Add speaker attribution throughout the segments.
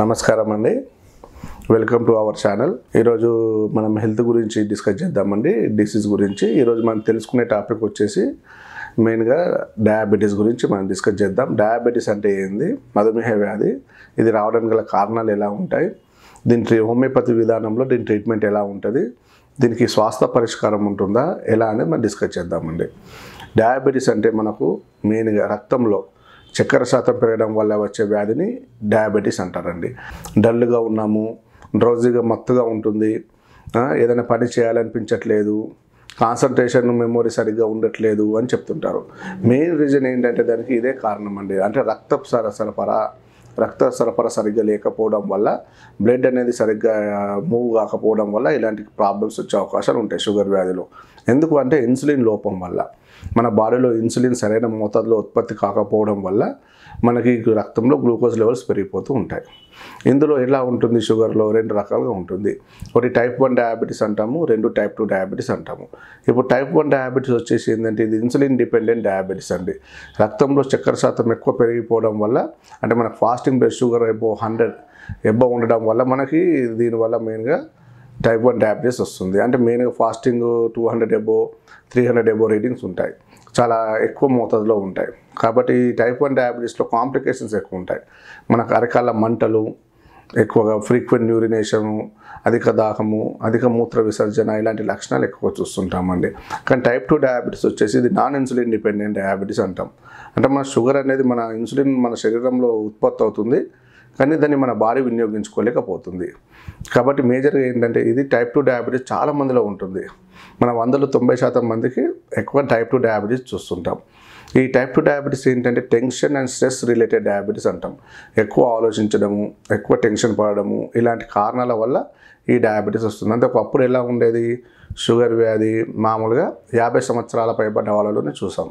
Speaker 1: నమస్కారం అండి welcome to our channel ఈరోజు మనం హెల్త్ గురించి డిస్కస్ చేద్దామండి డిసీజ్ గురించి ఈరోజు మనం తెలుసుకునే టాపిక్ వచ్చేసి మెయిన్గా డయాబెటీస్ గురించి మనం డిస్కస్ చేద్దాం డయాబెటీస్ అంటే ఏంది మధుమేహ వ్యాధి ఇది రావడానికి గల కారణాలు ఎలా ఉంటాయి దీని ట్రీ- హోమియోపతి విధానంలో దీని ట్రీట్మెంట్ ఎలా ఉంటుంది దీనికి స్వాస్థ్య పరిష్కారం ఉంటుందా ఎలా అనేది మనం డిస్కస్ చేద్దామండి డయాబెటీస్ అంటే మనకు మెయిన్గా రక్తంలో చక్కెర శాతం పెరగడం వల్ల వచ్చే వ్యాధిని డయాబెటీస్ అంటారండి డల్గా ఉన్నాము డ్రౌజీగా మత్తుగా ఉంటుంది ఆ, ఏదైనా పని చేయాలనిపించట్లేదు కాన్సన్ట్రేషన్ మెమొరీ సరిగ్గా ఉండట్లేదు అని చెప్తుంటారు మెయిన్ రీజన్ ఏంటంటే దానికి ఇదే కారణం అండి అంటే రక్త సర సరఫరా రక్త సరఫరా సరిగ్గా లేకపోవడం వల్ల బ్లడ్ అనేది సరిగ్గా మూవ్ కాకపోవడం వల్ల ఇలాంటి ప్రాబ్లమ్స్ వచ్చే అవకాశాలు ఉంటాయి షుగర్ వ్యాధిలో ఎందుకు అంటే ఇన్సులిన్ లోపం వల్ల మన బాడీలో ఇన్సులిన్ సరైన మోతాదులో ఉత్పత్తి కాకపోవడం వల్ల మనకి రక్తంలో గ్లూకోజ్ లెవెల్స్ పెరిగిపోతూ ఉంటాయి ఇందులో ఎలా ఉంటుంది షుగర్లో రెండు రకాలుగా ఉంటుంది ఒకటి టైప్ వన్ డయాబెటీస్ అంటాము రెండు టైప్ టూ డయాబెటీస్ అంటాము ఇప్పుడు టైప్ వన్ డయాబెటీస్ వచ్చేసి ఏంటంటే ఇది ఇన్సులిన్ డిపెండెంట్ డయాబెటీస్ అండి రక్తంలో చక్కెర శాతం ఎక్కువ పెరిగిపోవడం వల్ల అంటే మనకు fasting blood sugar above hundred above ఉండడం వల్ల మనకి దీనివల్ల మెయిన్గా టైప్ వన్ డయాబెటీస్ వస్తుంది అంటే మెయిన్గా fasting two hundred above three hundred above readings ఉంటాయి చాలా ఎక్కువ మోతాదులో ఉంటాయి కాబట్టి ఈ టైప్ వన్ డయాబెటీస్లో కాంప్లికేషన్స్ ఎక్కువ ఉంటాయి మనకు అరకాల మంటలు ఎక్కువగా ఫ్రీక్వెంట్ యూరినేషను అధిక దాహము అధిక మూత్ర విసర్జన ఇలాంటి లక్షణాలు ఎక్కువ చూస్తుంటామండి కానీ టైప్ టూ డయాబెటీస్ వచ్చేసి ఇది నాన్ ఇన్సులిన్ డిపెండెంట్ డయాబెటీస్ అంటాం అంటే మన షుగర్ అనేది మన ఇన్సులిన్ మన శరీరంలో ఉత్పత్తి అవుతుంది కానీ దాన్ని మన బాడీ వినియోగించుకోలేకపోతుంది కాబట్టి మేజర్గా ఏంటంటే ఇది టైప్ టూ డయాబెటీస్ చాలా మందిలో ఉంటుంది మన వందలు తొంభై శాతం మందికి ఎక్కువ టైప్ టూ డయాబెటీస్ చూస్తుంటాం ఈ టైప్ టూ డయాబెటీస్ ఏంటంటే tension and stress related diabetes అంటాం ఎక్కువ ఆలోచించడము ఎక్కువ టెన్షన్ పడడము ఇలాంటి కారణాల వల్ల ఈ డయాబెటీస్ వస్తుంది అంటే ఒకప్పుడు ఎలా ఉండేది షుగర్ వ్యాధి మామూలుగా యాభై సంవత్సరాల పైబడ్డ వాళ్ళలోనే చూసాం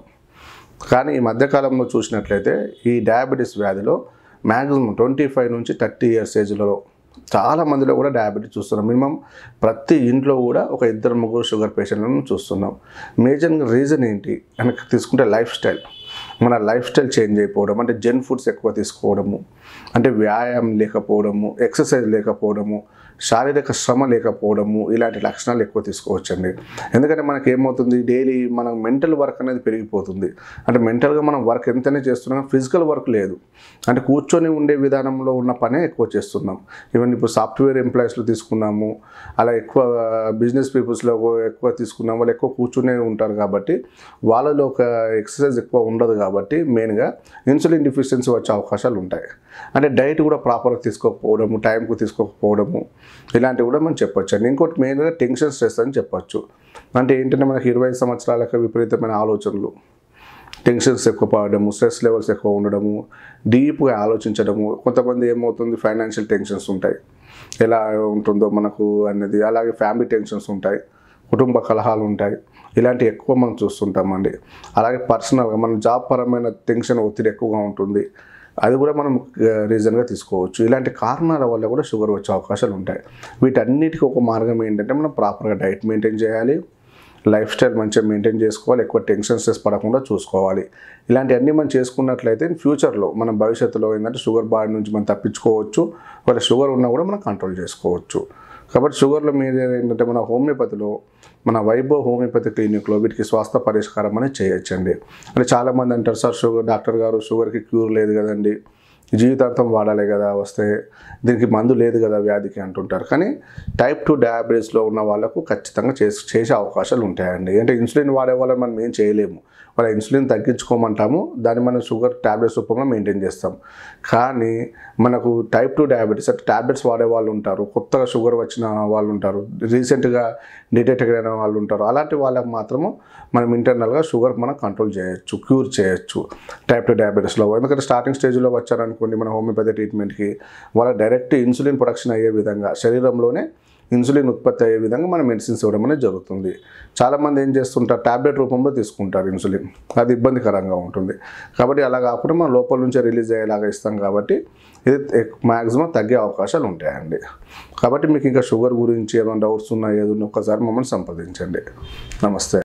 Speaker 1: కానీ ఈ మధ్యకాలంలో చూసినట్లయితే ఈ డయాబెటీస్ వ్యాధిలో మ్యాక్సిమం ట్వంటీ ఫైవ్ నుంచి థర్టీ ఇయర్స్ ఏజ్లో చాలా మందిలో కూడా డయాబెటీస్ చూస్తున్నాం మినిమం ప్రతి ఇంట్లో కూడా ఒక ఇద్దరు ముగ్గురు షుగర్ పేషెంట్లను చూస్తున్నాం మేజర్గా రీజన్ ఏంటి అని తీసుకుంటే లైఫ్ స్టైల్ మన లైఫ్ స్టైల్ చేంజ్ అయిపోవడం అంటే జంక్ ఫుడ్స్ ఎక్కువ తీసుకోవడము అంటే వ్యాయామం లేకపోవడము ఎక్సర్సైజ్ లేకపోవడము శారీరక శ్రమ లేకపోవడము ఇలాంటి లక్షణాలు ఎక్కువ తీసుకోవచ్చండి ఎందుకంటే మనకి ఏమవుతుంది డైలీ మనం మెంటల్ వర్క్ అనేది పెరిగిపోతుంది అంటే మెంటల్గా మనం వర్క్ ఎంతనే చేస్తున్నాం ఫిజికల్ వర్క్ లేదు అంటే కూర్చొని ఉండే విధానంలో ఉన్న పనే ఎక్కువ చేస్తున్నాం ఈవెన్ ఇప్పుడు సాఫ్ట్వేర్ ఎంప్లాయీస్లో తీసుకున్నాము అలా ఎక్కువ బిజినెస్ పీపుల్స్లో ఎక్కువ తీసుకున్నాం వాళ్ళు ఎక్కువ కూర్చునే ఉంటారు కాబట్టి వాళ్ళలో ఒక ఎక్సర్సైజ్ ఎక్కువ ఉండదు కాబట్టి మెయిన్గా ఇన్సులిన్ డిఫిషియన్సీ వచ్చే అవకాశాలు ఉంటాయి అంటే డైట్ కూడా ప్రాపర్గా తీసుకోకపోవడము టైంకు తీసుకోకపోవడము ఇలాంటివి కూడా మనం చెప్పొచ్చు అండి ఇంకోటి మెయిన్గా టెన్షన్ స్ట్రెస్ అని చెప్పొచ్చు అంటే ఏంటంటే మనకి ఇరవై సంవత్సరాలకు విపరీతమైన ఆలోచనలు టెన్షన్స్ ఎక్కువ పడడము స్ట్రెస్ లెవెల్స్ ఎక్కువ ఉండడము డీప్గా ఆలోచించడము కొంతమంది ఏమవుతుంది ఫైనాన్షియల్ టెన్షన్స్ ఉంటాయి ఎలా ఉంటుందో మనకు అనేది అలాగే ఫ్యామిలీ టెన్షన్స్ ఉంటాయి కుటుంబ కలహాలు ఉంటాయి ఇలాంటి ఎక్కువ మనం చూస్తుంటామండి అలాగే పర్సనల్గా మన జాబ్ పరమైన టెన్షన్ ఒత్తిడి ఎక్కువగా ఉంటుంది అది కూడా మనం రీజన్గా తీసుకోవచ్చు ఇలాంటి కారణాల వల్ల కూడా షుగర్ వచ్చే అవకాశాలు ఉంటాయి వీటన్నిటికీ ఒక మార్గం ఏంటంటే మనం ప్రాపర్గా డైట్ మెయింటైన్ చేయాలి లైఫ్ స్టైల్ మంచిగా మెయింటైన్ చేసుకోవాలి ఎక్కువ టెన్షన్ స్ట్రెస్ పడకుండా చూసుకోవాలి ఇలాంటివన్నీ మనం చేసుకున్నట్లయితే ఫ్యూచర్లో మన భవిష్యత్తులో ఏంటంటే షుగర్ బాడీ నుంచి మనం తప్పించుకోవచ్చు ఒకవేళ షుగర్ ఉన్నా కూడా మనం కంట్రోల్ చేసుకోవచ్చు కాబట్టి షుగర్లో మీరు ఏంటంటే మన హోమియోపతిలో మన వైభవ్ హోమియోపతి క్లినిక్లో వీటికి స్వాస్థ్య పరిష్కారం అనేది చేయొచ్చండి అంటే చాలామంది అంటారు సార్ షుగర్ డాక్టర్ గారు షుగర్కి క్యూర్ లేదు కదండి జీవితాంతం వాడాలి కదా వస్తే దీనికి మందు లేదు కదా వ్యాధికి అంటుంటారు కానీ టైప్ టూ డయాబెటీస్లో ఉన్న వాళ్ళకు ఖచ్చితంగా చేసి చేసే అవకాశాలు ఉంటాయండి అంటే ఇన్సులిన్ వాడే వాళ్ళని మనం ఏం చేయలేము వాళ్ళ ఇన్సులిన్ తగ్గించుకోమంటాము దాన్ని మనం షుగర్ ట్యాబ్లెట్స్ రూపంలో మెయింటైన్ చేస్తాం కానీ మనకు టైప్ టూ డయాబెటీస్ అంటే ట్యాబ్లెట్స్ వాడే వాళ్ళు ఉంటారు కొత్తగా షుగర్ వచ్చిన వాళ్ళు ఉంటారు రీసెంట్గా డిటెక్ట్ అయిన వాళ్ళు ఉంటారు అలాంటి వాళ్ళకి మాత్రము మనం ఇంటర్నల్గా షుగర్ మనం కంట్రోల్ చేయొచ్చు క్యూర్ చేయొచ్చు టైప్ టూ డయాబెటీస్లో ఎందుకంటే స్టార్టింగ్ స్టేజ్లో వచ్చారనుకోండి మన హోమియోపతి ట్రీట్మెంట్కి వాళ్ళ డైరెక్ట్ ఇన్సులిన్ ప్రొడక్షన్ అయ్యే విధంగా శరీరంలోనే ఇన్సులిన్ ఉత్పత్తి అయ్యే విధంగా మన మెడిసిన్స్ ఇవ్వడం అనేది జరుగుతుంది చాలామంది ఏం చేస్తుంటారు టాబ్లెట్ రూపంలో తీసుకుంటారు ఇన్సులిన్ అది ఇబ్బందికరంగా ఉంటుంది కాబట్టి అలా కాకుండా మనం లోపల నుంచే రిలీజ్ అయ్యేలాగా ఇస్తాం కాబట్టి ఇది మ్యాక్సిమం తగ్గే అవకాశాలు ఉంటాయండి కాబట్టి మీకు ఇంకా షుగర్ గురించి ఏమైనా డౌట్స్ ఉన్నా ఏదైనా ఒక్కసారి మమ్మల్ని సంప్రదించండి నమస్తే